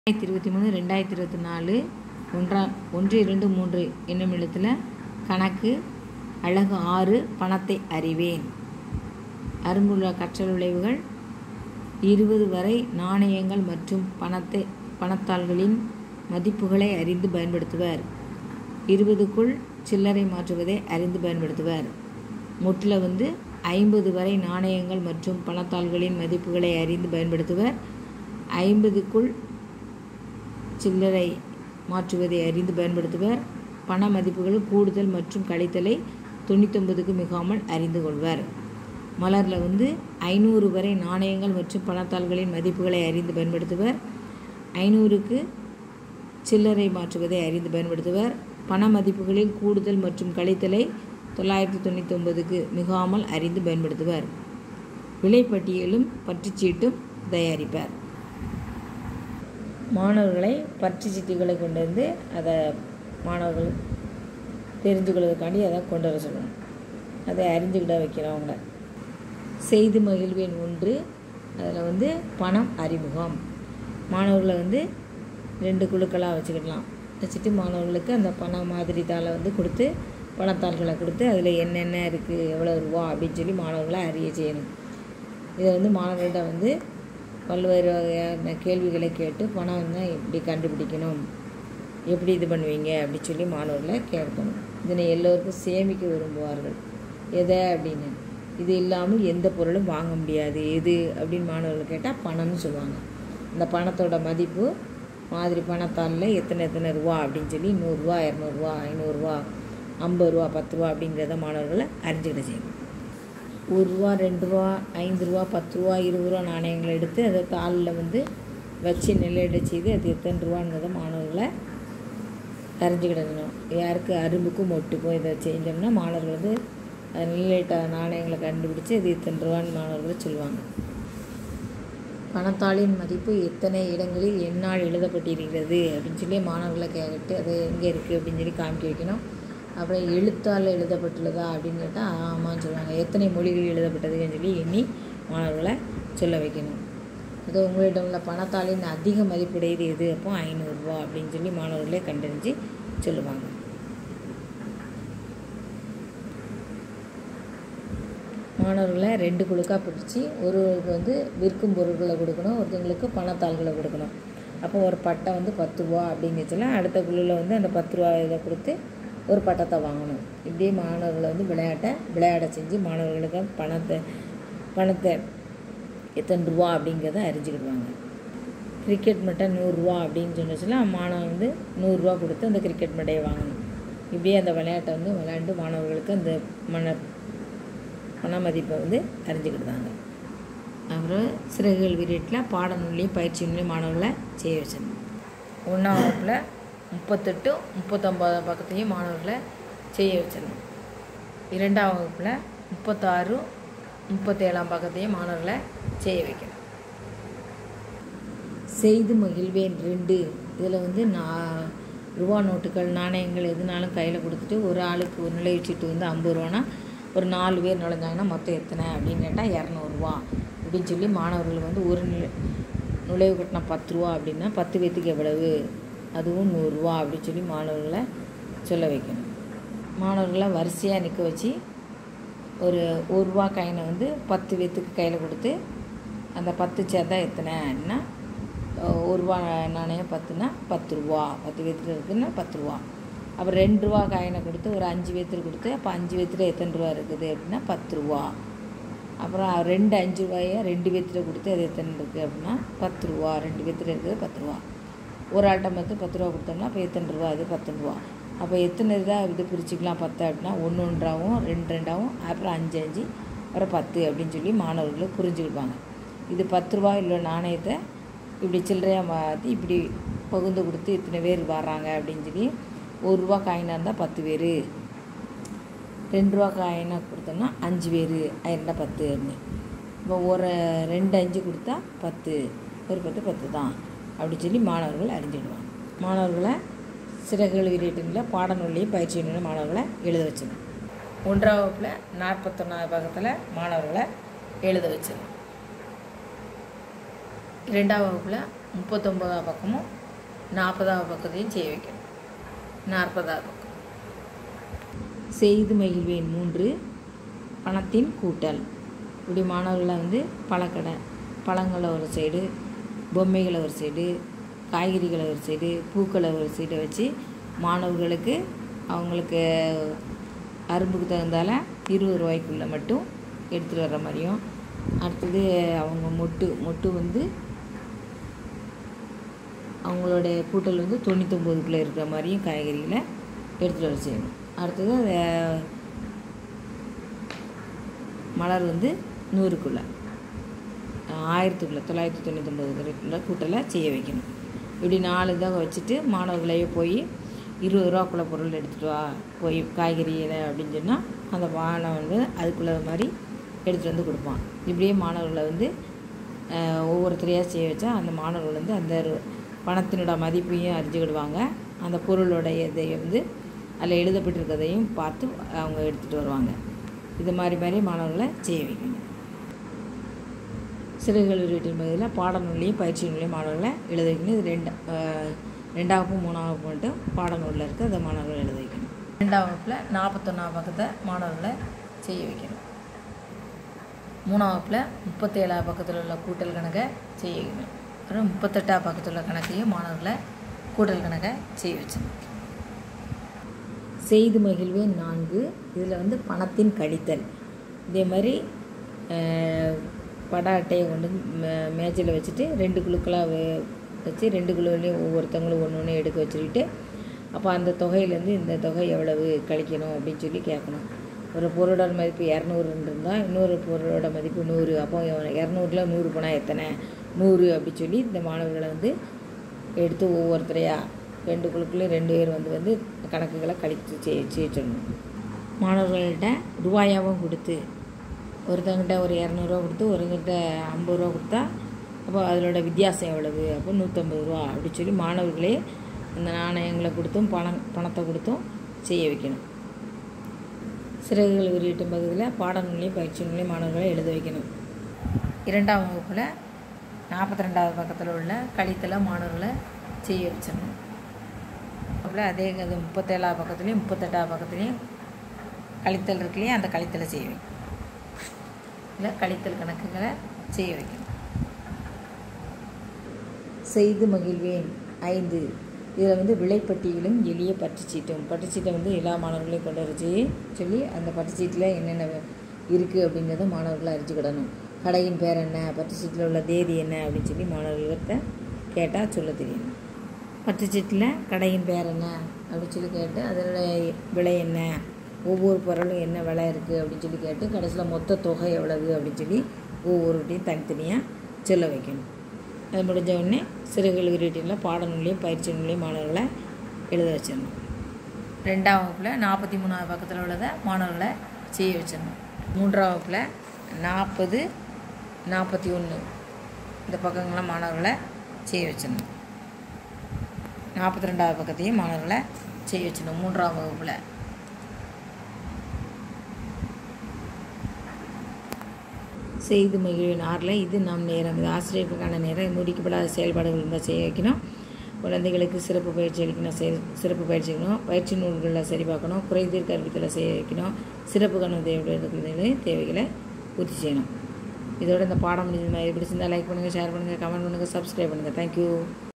ரெண்டாயிரத்தி இருபத்தி மூணு ரெண்டாயிரத்தி இருபத்தி நாலு ஒன்றா ஒன்று இரண்டு மூன்று என்னும் எழுத்தில் கணக்கு அழகு ஆறு பணத்தை அறிவேன் அருங்குள்ள கற்றல் விளைவுகள் இருபது வரை நாணயங்கள் மற்றும் பணத்தை பணத்தாள்களின் மதிப்புகளை அறிந்து பயன்படுத்துவர் இருபதுக்குள் சில்லறை மாற்றுவதை அறிந்து பயன்படுத்துவர் முட்டில் வந்து ஐம்பது வரை நாணயங்கள் மற்றும் பணத்தாள்களின் மதிப்புகளை அறிந்து பயன்படுத்துவர் ஐம்பதுக்குள் சில்லறை மாற்றுவதை அறிந்து பயன்படுத்துவர் பண மதிப்புகள் கூடுதல் மற்றும் கழித்தலை தொண்ணூத்தொம்பதுக்கு மிகாமல் அறிந்து கொள்வர் மலரில் வந்து ஐநூறு வரை நாணயங்கள் மற்றும் பணத்தாள்களின் மதிப்புகளை அறிந்து பயன்படுத்துவர் ஐநூறுக்கு சில்லறை மாற்றுவதை அறிந்து பயன்படுத்துவர் பண மதிப்புகளில் கூடுதல் மற்றும் கழித்தலை தொள்ளாயிரத்தி தொண்ணூற்றி ஒன்பதுக்கு மிகாமல் அறிந்து பயன்படுத்துவர் விலைப்பட்டியலும் பற்றுச்சீட்டும் தயாரிப்பார் மாணவர்களை பற்று சீட்டுகளை கொண்டு வந்து அதை மாணவர்கள் தெரிஞ்சுக்கொள்வதற்காண்டி அதை கொண்டு வர சொல்லணும் அதை அறிஞ்சுக்கிட வைக்கணும் அவங்கள செய்து மகிழ்வேன் ஒன்று அதில் வந்து பணம் அறிமுகம் மாணவர்களை வந்து ரெண்டு குழுக்களாக வச்சுக்கிடலாம் வச்சுட்டு மாணவர்களுக்கு அந்த பணம் மாதிரி தாளை வந்து கொடுத்து பணத்தாள்களை கொடுத்து அதில் என்னென்ன இருக்குது எவ்வளோ ரூபா அப்படின்னு சொல்லி மாணவர்களை அறிய செய்யணும் இதை வந்து மாணவர்கள்ட்ட வந்து பல்வேறு வகையான கேள்விகளை கேட்டு பணம் வந்து எப்படி கண்டுபிடிக்கணும் எப்படி இது பண்ணுவீங்க அப்படி சொல்லி மாணவர்களை கேட்கணும் இதனை எல்லோருக்கும் சேமிக்க விரும்புவார்கள் எதை அப்படின்னு இது இல்லாமல் எந்த பொருளும் வாங்க முடியாது எது அப்படின்னு மாணவர்கள் கேட்டால் பணம்னு சொல்லுவாங்க இந்த பணத்தோட மதிப்பு மாதிரி பணத்தாளில் எத்தனை எத்தனை ரூபா அப்படின்னு சொல்லி நூறுரூவா இரநூறுவா ஐநூறுரூவா ஐம்பது ரூபா பத்து ரூபா அப்படிங்கிறத மாணவர்களை அறிஞ்சுக்கிட செய்யணும் ஒரு ரூபா ரெண்டு ரூபா ஐந்து ரூபா பத்து ரூபா இருபது ரூபா நாணயங்களை எடுத்து அதை தாளில் வந்து வச்சு நிலையிட செய்து அது எத்தனை ரூபாங்கிறத மாணவர்களை அறிஞ்சுக்கிடணும் யாருக்கு அரும்புக்கும் மொட்டுக்கும் இதை செஞ்சோம்னா மாணவர்கள் வந்து நிலையிட்ட நாணயங்களை கண்டுபிடிச்சி அது இத்தனை ரூபான்னு மாணவர்கள் சொல்லுவாங்க பணத்தாளின் மதிப்பு எத்தனை இடங்களில் என்னால் எழுதப்பட்டிருக்கிறது அப்படின்னு சொல்லி மாணவர்களை கேட்டு அது எங்கே இருக்குது அப்படின்னு சொல்லி காமிக்க வைக்கணும் அப்புறம் எழுத்தால் எழுதப்பட்டுள்ளதா அப்படின்னு கேட்டால் ஆமான்னு சொல்லுவாங்க எத்தனை மொழிகள் எழுதப்பட்டதுன்னு சொல்லி எண்ணி மாணவர்களை சொல்ல வைக்கணும் அது உங்களிடம் உள்ள பணத்தாளின் அதிக மதிப்புடையது எது அப்போ ஐநூறுரூவா அப்படின்னு சொல்லி மாணவர்களே கண்டறிஞ்சு சொல்லுவாங்க மாணவர்களை ரெண்டு குழுக்காக பிரித்து ஒருவருக்கு வந்து விற்கும் பொருட்களை கொடுக்கணும் ஒருத்தங்களுக்கு பணத்தாள்களை கொடுக்கணும் அப்போ ஒரு பட்டை வந்து பத்து ரூபா அப்படிங்கிறதுல அடுத்த குழுவில் வந்து அந்த பத்து ரூபா இதை கொடுத்து ஒரு பட்டத்தை வாங்கணும் இப்படியே மாணவர்களை வந்து விளையாட்டை விளையாட செஞ்சு மாணவர்களுக்கு பணத்தை பணத்தை எத்தனை ரூபா அப்படிங்கிறத அறிஞ்சிக்கிடுவாங்க கிரிக்கெட் மட்டை நூறுரூவா அப்படின்னு சொன்னச்சுல மாணவன் வந்து நூறுரூவா கொடுத்து அந்த கிரிக்கெட் மட்டையை வாங்கணும் இப்படியே அந்த விளையாட்டை வந்து விளையாண்டு மாணவர்களுக்கு அந்த மன பண மதிப்பை வந்து அறிஞ்சிக்கிட்டாங்க அப்புறம் சிறகுகள் வீரட்டில் பாடநூலையும் பயிற்சி நூலையும் மாணவர்களை செய்ய வச்சிருந்தோம் ஒன்றாம் வகுப்பில் முப்பத்தெட்டு முப்பத்தொம்பது பக்கத்தையும் மாணவர்களை செய்ய வச்சிடணும் இரண்டாம் வகுப்பில் முப்பத்தாறு முப்பத்தேழாம் பக்கத்தையும் மாணவர்களை செய்ய வைக்கணும் செய்து மகிழ்வேன் ரெண்டு இதில் வந்து நான் ரூபா நோட்டுகள் நாணயங்கள் எதுனாலும் கையில் கொடுத்துட்டு ஒரு ஆளுக்கு ஒரு நிலை வச்சுட்டு வந்து ஐம்பது ரூபானா ஒரு நாலு பேர் நுழைஞ்சாங்கன்னா மொத்தம் எத்தனை அப்படின்னு கேட்டால் இரநூறுவா அப்படின்னு சொல்லி மாணவர்கள் வந்து ஒரு நிலை நுழைவு கட்டினா பத்து ரூபா அப்படின்னா பத்து பேத்துக்கு எவ்வளவு அதுவும் நூறுரூவா அப்படின்னு சொல்லி மாணவர்களை சொல்ல வைக்கணும் மாணவர்களை வரிசையாக நிற்க வச்சு ஒரு ஒரு ரூபா காயினை வந்து பத்து பேத்துக்கு கையில் கொடுத்து அந்த பத்து சேர்த்தா எத்தனை அப்படின்னா ஒரு ரூபா நாணயம் பத்துனா பத்து ரூபா பத்து பேத்துக்கு இருக்குதுன்னா பத்து ரூபா அப்புறம் ரெண்டு ரூபா காயினை கொடுத்து ஒரு அஞ்சு பேத்துக்கு கொடுத்து அப்போ அஞ்சு பேத்துல எத்தனை ரூபா இருக்குது அப்படின்னா பத்து ரூபா அப்புறம் ரெண்டு அஞ்சு ரூபாயை ரெண்டு பேத்துல கொடுத்து அது எத்தனை இருக்குது அப்படின்னா பத்து ரூபா ரெண்டு பேத்துல இருக்குது பத்து ரூபா ஒரு ஆட்டை மட்டும் பத்து ரூபா கொடுத்தோம்னா அப்போ எத்தனை ரூபா அது பத்து ரூபா அப்போ எத்தனை இதாக இது பிரிச்சுக்கலாம் பத்து அப்படின்னா ஒன்று ஒன்றாகவும் ரெண்டு ரெண்டாகவும் அப்புறம் அஞ்சு அஞ்சு அப்புறம் பத்து அப்படின்னு சொல்லி மாணவர்கள் புரிஞ்சுக்கிடுவாங்க இது பத்து ரூபா இல்லை நாணயத்தை இப்படி சில்லறையாக மாற்றி இப்படி பகுந்து கொடுத்து இத்தனை பேர் வர்றாங்க அப்படின்னு சொல்லி ஒரு ரூபா காயினாக இருந்தால் பத்து பேர் ரெண்டு ரூபா காயினாக கொடுத்தோம்னா அஞ்சு பேர் ரெண்டா பத்து இப்போ ஒரு ரெண்டு அஞ்சு கொடுத்தா பத்து ஒரு பத்து பத்து தான் அப்படி சொல்லி மாணவர்கள் அறிஞ்சிடுவாங்க மாணவர்களை சிறகுகள் வீரேட்டில் பாடநூலையும் பயிற்சி நூலையும் மாணவர்களை எழுத வச்சிடணும் ஒன்றாம் வகுப்பில் நாற்பத்தொன்னாவது பக்கத்தில் மாணவர்களை எழுத வச்சிடணும் இரண்டாம் வகுப்பில் முப்பத்தொம்போதாம் பக்கமும் நாற்பதாவது பக்கத்தையும் செய்ய வைக்கணும் நாற்பதாவது பக்கம் செய்து மகிழ்வேன் மூன்று பணத்தின் கூட்டல் இப்படி மாணவர்களை வந்து பழக்கடை பழங்களை ஒரு சைடு பொம்மைகளை ஒரு சைடு காய்கறிகளை ஒரு சைடு பூக்களை ஒரு சைடு வச்சு மாணவர்களுக்கு அவங்களுக்கு அரும்புக்கு தகுந்தால இருபது ரூபாய்க்குள்ளே மட்டும் எடுத்துகிட்டு வர்ற மாதிரியும் அடுத்தது அவங்க மொட்டு மொட்டு வந்து அவங்களுடைய கூட்டல் வந்து தொண்ணூத்தொம்போதுக்குள்ளே இருக்கிற மாதிரியும் காய்கறிகளை எடுத்துகிட்டு வர செய்யணும் அடுத்தது அதை மலர் வந்து நூறுக்குள்ளே ஆயிரத்துக்குள்ளே தொள்ளாயிரத்தி தொண்ணூத்தொம்பதுக்குள்ள கூட்டலை செய்ய வைக்கணும் இப்படி நாலு இதாக வச்சுட்டு மாணவர்களையே போய் இருபது ரூபாக்குள்ள பொருள் எடுத்துகிட்டு வா போய் காய்கறியில் அப்படின்னு சொன்னால் அந்த மாணவன் வந்து அதுக்குள்ள மாதிரி எடுத்துகிட்டு வந்து கொடுப்பான் இப்படியே மாணவர்களை வந்து அஹ், ஒவ்வொருத்தரையாக செய்ய வச்சா அந்த மாணவர்கள் வந்து அந்த ரு- பணத்தினோட மதிப்பையும் அறிஞ்சுக்கிடுவாங்க அந்த பொருளுடைய இதை வந்து அதில் எழுதப்பட்டிருக்கிறதையும் பார்த்து அவங்க எடுத்துகிட்டு வருவாங்க இது மாதிரி மாதிரி மாணவர்களை செய்ய வைக்கணும் சிறுகள் வீட்டின் பகுதியில் பாடநூலையும் பயிற்சி நூலையும் மாணவர்களை எழுத வைக்கணும் இது ரெண்டு அஹ், ரெண்டாம் வகுப்பு மூணாம் வகுப்பு மட்டும் பாடநூலில் இருக்குது அதை மாணவர்கள் எழுத வைக்கணும் ரெண்டாம் வகுப்பில் நாற்பத்தொன்னாம் பக்கத்தை மாணவர்களை செய்ய வைக்கணும் மூணாம் வகுப்பில் முப்பத்தேழாம் பக்கத்தில் உள்ள கூட்டல் கணக்கை செய்ய வைக்கணும் அப்புறம் முப்பத்தெட்டாம் பக்கத்தில் உள்ள கணக்கையும் மாணவர்களை கூட்டல் கணக்கை செய்ய வச்சணும் செய்து மகிழ்வேன் நான்கு இதில் வந்து பணத்தின் கழித்தல் இதே மாதிரி அஹ், பட அட்டையை கொண்டு மே- மேஜையில் வச்சுட்டு ரெண்டு குழுக்களாக வச்சு ரெண்டு குழுவிலையும் ஒவ்வொருத்தவங்களும் ஒன்று ஒன்று எடுக்க வச்சுக்கிட்டு அப்போ அந்த தொகையிலேருந்து இந்த தொகை எவ்வளவு கழிக்கணும் அப்படின்னு சொல்லி கேட்கணும் ஒரு பொருளோட மதிப்பு இரநூறுன்னு இருந்தால் இன்னொரு பொருளோட மதிப்பு நூறு அப்போ இரநூறுல நூறு போனால் எத்தனை நூறு அப்படி சொல்லி இந்த மாணவர்களை வந்து எடுத்து ஒவ்வொருத்தரையா ரெண்டு குழுக்குள்ளேயும் ரெண்டு பேர் வந்து வந்து கணக்குகளை கழித்து செய்ய செய்ய சொல்லணும் மாணவர்கள்ட்ட ரூபாயாவும் கொடுத்து ஒருத்தங்கிட்ட ஒரு இரநூறுவா கொடுத்து ஒருத்தங்கிட்ட ஐம்பது ரூபா கொடுத்தா அப்போ அதனோட வித்தியாசம் எவ்வளவு அப்போ நூற்றம்பது ரூபா அப்படி சொல்லி மாணவர்களே அந்த நாணயங்களை கொடுத்தும் பணம் பணத்தை கொடுத்தும் செய்ய வைக்கணும் சிறகுகள் வெளியீட்டும் பகுதியில் பாடநூலையும் பயிற்சி நூலையும் மாணவர்களை எழுத வைக்கணும் இரண்டாம் வகுப்பில் நாற்பத்தி ரெண்டாவது பக்கத்தில் உள்ள கழித்தலை மாணவர்களை செய்ய வச்சிடணும் அப்புறம் அதே அது முப்பத்தேழாவது பக்கத்துலேயும் முப்பத்தெட்டாவது பக்கத்துலேயும் கழித்தல் இருக்கு இல்லையா அந்த கழித்தலை செய்ய வைக்கணும் இல்லை கழித்தல் கணக்குகளை செய்ய வைக்கணும் செய்து மகிழ்வேன் ஐந்து இதில் வந்து விலைப்பட்டியலும் எளிய பட்டுச்சீட்டும் பட்டுச்சீட்டை வந்து எல்லா மாணவர்களையும் கொண்டு வர செய்ய சொல்லி அந்த பட்டுச்சீட்டில் என்னென்ன இருக்குது அப்படிங்கிறத மாணவர்கள் அறிஞ்சுக்கிடணும் கடையின் பேர் என்ன பட்டுச்சீட்டில் உள்ள தேதி என்ன அப்படின்னு சொல்லி மாணவர்கள்கிட்ட கேட்டால் சொல்ல தெரியணும் பட்டுச்சீட்டில் கடையின் பேர் என்ன அப்படின்னு சொல்லி கேட்டு அதனுடைய விலை என்ன ஒவ்வொரு பொருளும் என்ன விலை இருக்குது அப்படின்னு சொல்லி கேட்டு கடைசியில் மொத்த தொகை எவ்வளவு அப்படின்னு சொல்லி ஒவ்வொருட்டையும் தனித்தனியாக சொல்ல வைக்கணும் அது முடிஞ்ச உடனே சிறுகள் வீட்டில் பாடநூலையும் பயிற்சி நூலையும் மாணவர்களை எழுத வச்சிடணும் ரெண்டாம் வகுப்பில் நாற்பத்தி மூணாவது பக்கத்தில் உள்ளதை மாணவர்களை செய்ய வச்சிடணும் மூன்றாம் வகுப்பில் நாற்பது நாற்பத்தி ஒன்று இந்த பக்கங்களை மாணவர்களை செய்ய வச்சிடணும் நாற்பத்தி ரெண்டாவது பக்கத்தையும் மாணவர்களை செய்ய வச்சிடணும் மூன்றாம் வகுப்பில் செய்து மகிழ்வின் ஆறில் இது நம் நேரம் இது ஆசிரியர்களுக்கான நேரம் முடிக்கப்படாத செயல்பாடுகள் இருந்தால் செய்ய வைக்கணும் குழந்தைகளுக்கு சிறப்பு பயிற்சி அளிக்கணும் செய் சிறப்பு பயிற்சி அளிக்கணும் பயிற்சி நூல்களில் சரி பார்க்கணும் குறைதீர் கற்பித்தலை செய்ய வைக்கணும் சிறப்பு கணக்கு தேவைப்படுற குழந்தைகளின் தேவைகளை பூர்த்தி செய்யணும் இதோட இந்த பாடம் முடிஞ்ச மாதிரி பிடிச்சிருந்தா லைக் பண்ணுங்கள் ஷேர் பண்ணுங்கள் கமெண்ட் பண்ணுங்கள் சப்ஸ்கிரைப் பண்ணுங்கள் தேங்க்யூ